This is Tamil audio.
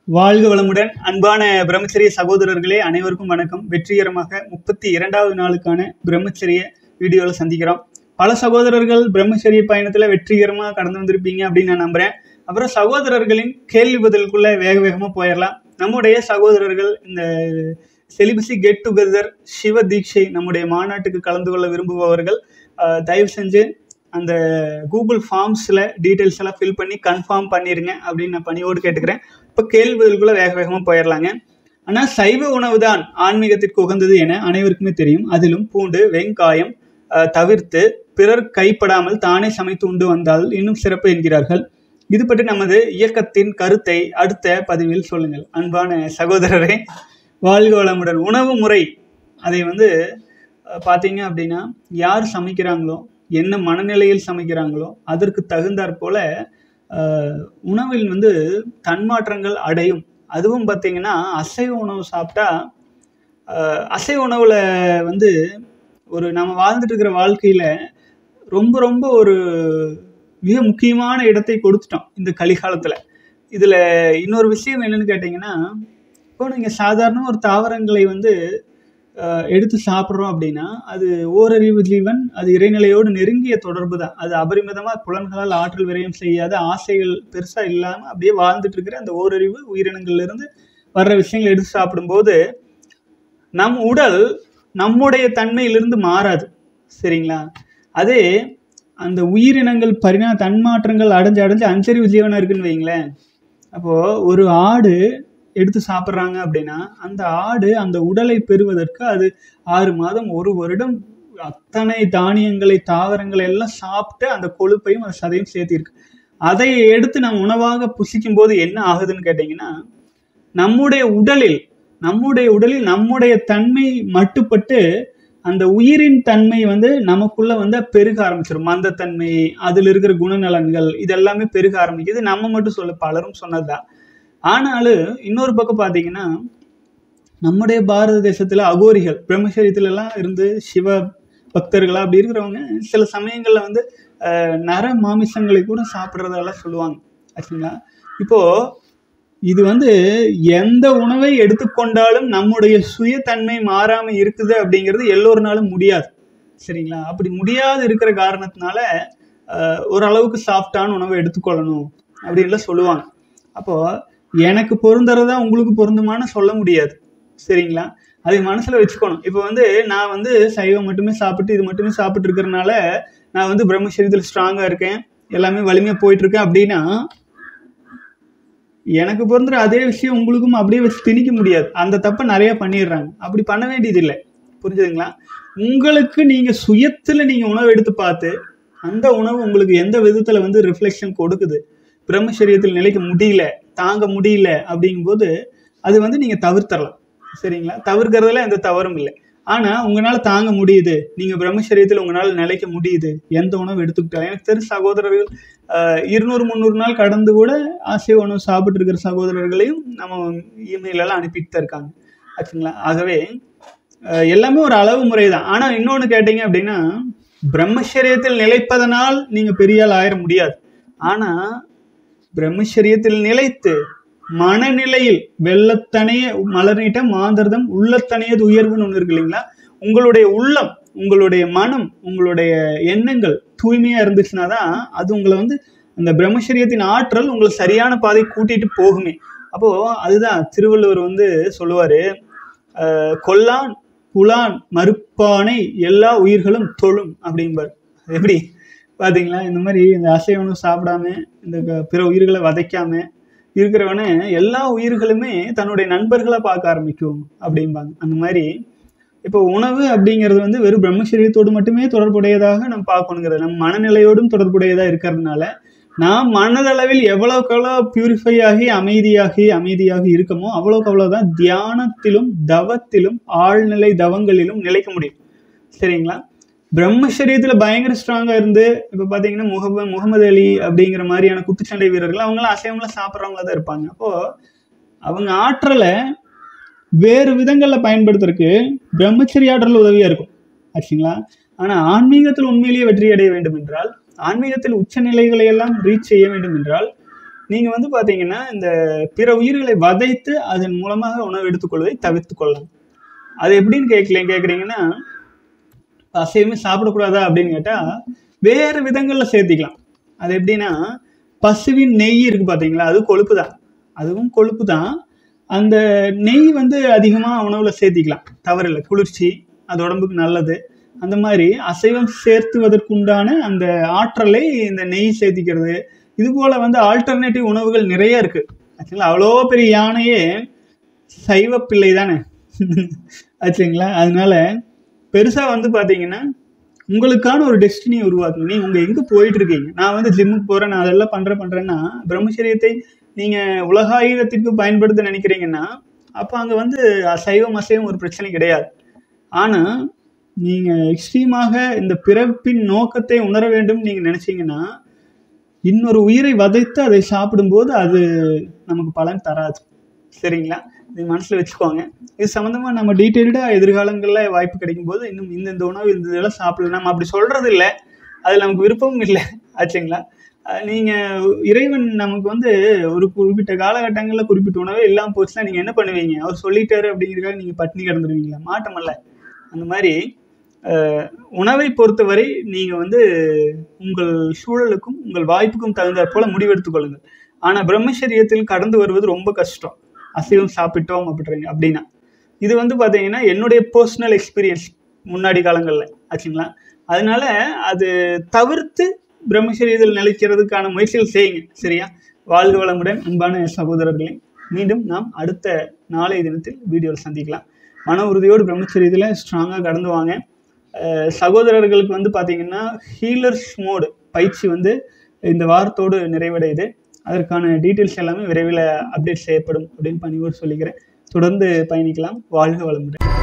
வாழ்க வளமுடன் அன்பான பிரம்மச்சரிய சகோதரர்களே அனைவருக்கும் வணக்கம் வெற்றிகரமாக முப்பத்தி இரண்டாவது நாளுக்கான பிரம்மச்சரிய வீடியோவில் சந்திக்கிறோம் பல சகோதரர்கள் பிரம்மச்சரிய பயணத்தில் வெற்றிகரமாக கடந்து வந்திருப்பீங்க அப்படின்னு நான் நம்புகிறேன் அப்புறம் சகோதரர்களின் கேள்வி பதிலுக்குள்ள வேக வேகமாக போயிடலாம் நம்முடைய சகோதரர்கள் இந்த செலிபசி கெட் டுகெதர் சிவ தீட்சை நம்முடைய மாநாட்டுக்கு கலந்து கொள்ள விரும்புபவர்கள் அஹ், தயவு செஞ்சு அந்த கூகுள் ஃபார்ம்ஸில் டீட்டெயில்ஸ் எல்லாம் ஃபில் பண்ணி கன்ஃபார்ம் பண்ணிடுங்க அப்படின்னு நான் பணியோடு கேட்டுக்கிறேன் இப்போ கேள்வி பதிலுக்குள்ள வேக வேகமாக போயிடலாங்க ஆனால் சைவ உணவு தான் ஆன்மீகத்திற்கு உகந்தது என அனைவருக்குமே தெரியும் அதிலும் பூண்டு வெங்காயம் அஹ், தவிர்த்து பிறர் கைப்படாமல் தானே சமைத்து உண்டு வந்தால் இன்னும் சிறப்பு என்கிறார்கள் இது பற்றி நமது இயக்கத்தின் கருத்தை அடுத்த பதிவில் சொல்லுங்கள் அன்பான சகோதரரே வாழ்க வளமுடன் உணவு முறை அதை வந்து அஹ், பார்த்தீங்க அப்படின்னா யார் சமைக்கிறாங்களோ என்ன மனநிலையில் சமைக்கிறாங்களோ அதற்கு தகுந்தாற் போல அஹ், உணவில் வந்து தன்மாற்றங்கள் அடையும் அதுவும் பார்த்தீங்கன்னா அசைவ உணவு சாப்பிட்டா அஹ், அசைவ உணவில் வந்து ஒரு நம்ம வாழ்ந்துட்டு இருக்கிற வாழ்க்கையில் ரொம்ப ரொம்ப ஒரு மிக முக்கியமான இடத்தை கொடுத்துட்டோம் இந்த கலிகாலத்தில் இதில் இன்னொரு விஷயம் என்னன்னு கேட்டிங்கன்னா இப்போ நீங்கள் சாதாரண ஒரு தாவரங்களை வந்து அஹ், எடுத்து சாப்பிட்றோம் அப்படின்னா அது ஓரறிவு ஜீவன் அது இறைநிலையோடு நெருங்கிய தொடர்பு தான் அது அபரிமிதமாக புலன்களால் ஆற்றல் விரயம் செய்யாத ஆசைகள் பெருசாக இல்லாமல் அப்படியே வாழ்ந்துட்டு இருக்கிற அந்த ஓரறிவு உயிரினங்கள்ல இருந்து வர்ற விஷயங்களை எடுத்து சாப்பிடும்போது நம் உடல் நம்முடைய தன்மையிலிருந்து மாறாது சரிங்களா அதே அந்த உயிரினங்கள் பரிணா தன்மாற்றங்கள் அடைஞ்சு அடைஞ்சு அஞ்சறிவு ஜீவனம் இருக்குன்னு வைங்களேன் அப்போ ஒரு ஆடு எடுத்து சாப்பிட்றாங்க அப்படின்னா அந்த ஆடு அந்த உடலை பெறுவதற்கு அது ஆறு மாதம் ஒரு வருடம் அத்தனை தானியங்களை தாவரங்களை எல்லாம் சாப்பிட்டு அந்த கொழுப்பையும் அந்த சதையும் சேர்த்திருக்கு அதை எடுத்து நம்ம உணவாக புசிக்கும் போது என்ன ஆகுதுன்னு கேட்டிங்கன்னா நம்முடைய உடலில் நம்முடைய உடலில் நம்முடைய தன்மை மட்டுப்பட்டு அந்த உயிரின் தன்மை வந்து நமக்குள்ள வந்து பெருக ஆரம்பிச்சிடும் மந்தத்தன்மை அதில் இருக்கிற குணநலன்கள் இதெல்லாமே பெருக ஆரம்பிக்குது நம்ம மட்டும் சொல்ல பலரும் சொன்னதுதான் ஆனாலும் இன்னொரு பக்கம் பார்த்தீங்கன்னா நம்முடைய பாரத தேசத்துல அகோரிகள் பிரம்மச்சரியத்துல எல்லாம் இருந்து சிவ பக்தர்களா அப்படி இருக்கிறவங்க சில சமயங்கள்ல வந்து அஹ், நர மாமிசங்களை கூட சாப்பிட்றதெல்லாம் சொல்லுவாங்க ஆச்சுங்களா இப்போ இது வந்து எந்த உணவை எடுத்துக்கொண்டாலும் நம்முடைய சுயத்தன்மை மாறாம இருக்குது அப்படிங்கிறது எல்லோருனாலும் முடியாது சரிங்களா அப்படி முடியாது இருக்கிற காரணத்தினால அஹ், ஓரளவுக்கு சாஃப்டான உணவை எடுத்துக்கொள்ளணும் அப்படின்லாம் சொல்லுவாங்க அப்போ எனக்கு பொருந்துறதா உங்களுக்கு பொருந்துமான்னு சொல்ல முடியாது சரிங்களா அதை மனசுல வச்சுக்கணும் இப்போ வந்து நான் வந்து சைவம் மட்டுமே சாப்பிட்டு இது மட்டுமே சாப்பிட்டு இருக்கிறனால நான் வந்து பிரம்மச்சரியத்தில் ஸ்ட்ராங்கா இருக்கேன் எல்லாமே வலிமையா போயிட்டு இருக்கேன் அப்படின்னா எனக்கு பொருந்துற அதே விஷயம் உங்களுக்கும் அப்படியே வச்சு திணிக்க முடியாது அந்த தப்பை நிறைய பண்ணிடுறாங்க அப்படி பண்ண வேண்டியதில்லை புரிஞ்சுதுங்களா உங்களுக்கு நீங்க சுயத்துல நீங்க உணவு எடுத்து பார்த்து அந்த உணவு உங்களுக்கு எந்த விதத்துல வந்து ரிஃப்ளெக்ஷன் கொடுக்குது பிரம்மச்சரியத்தில் நிலைக்க முடியல தாங்க முடியல அப்படிங்கும்போது அது வந்து நீங்க தவிர்த்தரலாம் சரிங்களா தவிர்க்கிறதுல எந்த தவறும் இல்லை ஆனா உங்களால தாங்க முடியுது நீங்க பிரம்மச்சரியத்தில் உங்களால நிலைக்க முடியுது எந்த உணவு எடுத்துக்கிட்டாலும் எனக்கு தெரிஞ்ச சகோதரர்கள் ஆஹ், இருநூறு முந்நூறு நாள் கடந்து கூட ஆசை உணவு சாப்பிட்டு இருக்கிற சகோதரர்களையும் நம்ம இமெயில் எல்லாம் அனுப்பிட்டு தான் இருக்காங்க ஆச்சுங்களா ஆகவே ஆஹ், எல்லாமே ஒரு அளவு முறை தான் ஆனா இன்னொன்னு கேட்டீங்க அப்படின்னா பிரம்மச்சரியத்தில் நிலைப்பதனால் நீங்க பெரிய ஆள் ஆயிட முடியாது ஆனா பிரம்மச்சரியத்தில் நிலைத்து மனநிலையில் வெள்ளத்தனைய மலர்நீட்ட மாந்தர்தம் உள்ளத்தனையது உயர்வுன்னு ஒன்று இருக்கு இல்லைங்களா உங்களுடைய உள்ளம் உங்களுடைய மனம் உங்களுடைய எண்ணங்கள் தூய்மையா இருந்துச்சுன்னா தான் அது உங்களை வந்து அந்த பிரம்மச்சரியத்தின் ஆற்றல் உங்களை சரியான பாதை கூட்டிட்டு போகுமே அப்போ அதுதான் திருவள்ளுவர் வந்து சொல்லுவாரு அஹ், கொல்லான் புலான் மறுப்பானை எல்லா உயிர்களும் தொழும் அப்படிம்பார் எப்படி பாத்தீங்களா இந்த மாதிரி இந்த அசைவனும் சாப்பிடாம இந்த க- பிற உயிர்களை வதைக்காம இருக்கிறவன எல்லா உயிர்களுமே தன்னுடைய நண்பர்களை பார்க்க ஆரம்பிக்கும் அப்படிம்பாங்க அந்த மாதிரி இப்போ உணவு அப்படிங்கிறது வந்து வெறும் பிரம்மச்சரியத்தோடு மட்டுமே தொடர்புடையதாக நம்ம பார்க்கணுங்கிறது நம்ம மனநிலையோடும் தொடர்புடையதாக இருக்கிறதுனால நாம் மனதளவில் எவ்வளவுக்கு எவ்வளோ பியூரிஃபை ஆகி அமைதியாகி அமைதியாகி இருக்கமோ அவ்வளோக்கு அவ்வளோதான் தியானத்திலும் தவத்திலும் ஆழ்நிலை தவங்களிலும் நிலைக்க முடியும் சரிங்களா பிரம்மச்சரியத்துல பயங்கர ஸ்ட்ராங்கா இருந்து இப்ப பாத்தீங்கன்னா முகம முகமது அலி அப்படிங்கிற மாதிரியான குத்துச்சண்டை வீரர்கள் அவங்களாம் அசைவம்லாம் சாப்பிட்றவங்களா தான் இருப்பாங்க அப்போ அவங்க ஆற்றலை வேறு விதங்கள்ல பயன்படுத்துறதுக்கு பிரம்மச்சரிய ஆற்றல் உதவியா இருக்கும் ஆச்சுங்களா ஆனா ஆன்மீகத்தில் உண்மையிலேயே வெற்றி அடைய வேண்டும் என்றால் ஆன்மீகத்தில் உச்ச நிலைகளை எல்லாம் ரீச் செய்ய வேண்டும் என்றால் நீங்கள் வந்து பார்த்தீங்கன்னா இந்த பிற உயிர்களை வதைத்து அதன் மூலமாக உணவு எடுத்துக்கொள்வதை தவிர்த்து கொள்ளலாம் அது எப்படின்னு கேட்கல கேட்குறீங்கன்னா அசைவமே சாப்பிடக்கூடாதா அப்படின்னு கேட்டால் வேறு விதங்களில் சேர்த்திக்கலாம் அது எப்படின்னா பசுவின் நெய் இருக்குது பார்த்தீங்களா அது கொழுப்பு தான் அதுவும் கொழுப்பு தான் அந்த நெய் வந்து அதிகமாக உணவில் சேர்த்திக்கலாம் தவறில்லை குளிர்ச்சி அது உடம்புக்கு நல்லது அந்த மாதிரி அசைவம் சேர்த்துவதற்குண்டான அந்த ஆற்றலை இந்த நெய் சேர்த்திக்கிறது இது போல வந்து ஆல்டர்னேட்டிவ் உணவுகள் நிறைய இருக்கு ஆக்சுவலா அவ்வளோ பெரிய யானையே சைவ பிள்ளை தானே ஆச்சுங்களா அதனால பெருசா வந்து பாத்தீங்கன்னா உங்களுக்கான ஒரு டெஸ்டினியை உருவாக்குங்க நீங்க உங்க எங்க போயிட்டு இருக்கீங்க நான் வந்து ஜிம்முக்கு போறேன் நான் அதெல்லாம் பண்றேன் பண்றேன்னா பிரம்மச்சரியத்தை நீங்க உலகாயுதத்திற்கு பயன்படுத்த நினைக்கிறீங்கன்னா அப்போ அங்க வந்து சைவம் அசைவம் ஒரு பிரச்சனை கிடையாது ஆனா நீங்க எக்ஸ்ட்ரீமாக இந்த பிறப்பின் நோக்கத்தை உணர வேண்டும் நீங்க நினைச்சீங்கன்னா இன்னொரு உயிரை வதைத்து அதை சாப்பிடும்போது அது நமக்கு பலன் தராது சரிங்களா இது மனசில் வச்சுக்கோங்க இது சம்மந்தமாக நம்ம டீட்டெயில்டாக எதிர்காலங்களில் வாய்ப்பு கிடைக்கும் போது இன்னும் இந்த இந்த உணவு இந்த இதெல்லாம் சாப்பிடலாம் நம்ம அப்படி சொல்கிறது இல்லை அதில் நமக்கு விருப்பமும் இல்லை ஆச்சுங்களா நீங்கள் இறைவன் நமக்கு வந்து ஒரு குறிப்பிட்ட காலகட்டங்களில் குறிப்பிட்ட உணவே இல்லாமல் போச்சுன்னா நீங்கள் என்ன பண்ணுவீங்க அவர் சொல்லிட்டாரு அப்படிங்கிறதுக்காக நீங்கள் பட்டினி கிடந்துருவீங்களா மாட்டமல்ல அந்த மாதிரி அஹ், உணவை பொறுத்தவரை நீங்கள் வந்து உங்கள் சூழலுக்கும் உங்கள் வாய்ப்புக்கும் தகுந்தாற் போல முடிவெடுத்துக் கொள்ளுங்கள் ஆனால் பிரம்மச்சரியத்தில் கடந்து வருவது ரொம்ப கஷ்டம் அசைவம் சாப்பிட்டோம் அப்படின்றீங்க அப்படின்னா இது வந்து பார்த்தீங்கன்னா என்னுடைய பர்சனல் எக்ஸ்பீரியன்ஸ் முன்னாடி காலங்களில் ஆச்சுங்களா அதனால அது தவிர்த்து பிரம்மச்சரியத்தில் நிலைக்கிறதுக்கான முயற்சிகள் செய்யுங்க சரியா வாழ்க வளமுடன் அன்பான சகோதரர்களே மீண்டும் நாம் அடுத்த நாளைய தினத்தில் வீடியோவில் சந்திக்கலாம் மன உறுதியோடு பிரம்மச்சரியத்தில் ஸ்ட்ராங்காக கடந்து வாங்க அஹ் சகோதரர்களுக்கு வந்து பார்த்தீங்கன்னா ஹீலர்ஸ் மோடு பயிற்சி வந்து இந்த வாரத்தோடு நிறைவடையுது அதற்கான டீட்டெயில்ஸ் எல்லாமே விரைவில் அப்டேட் செய்யப்படும் அப்படின்னு பணிவோடு சொல்லிக்கிறேன் தொடர்ந்து பயணிக்கலாம் வாழ்க வளமுடன்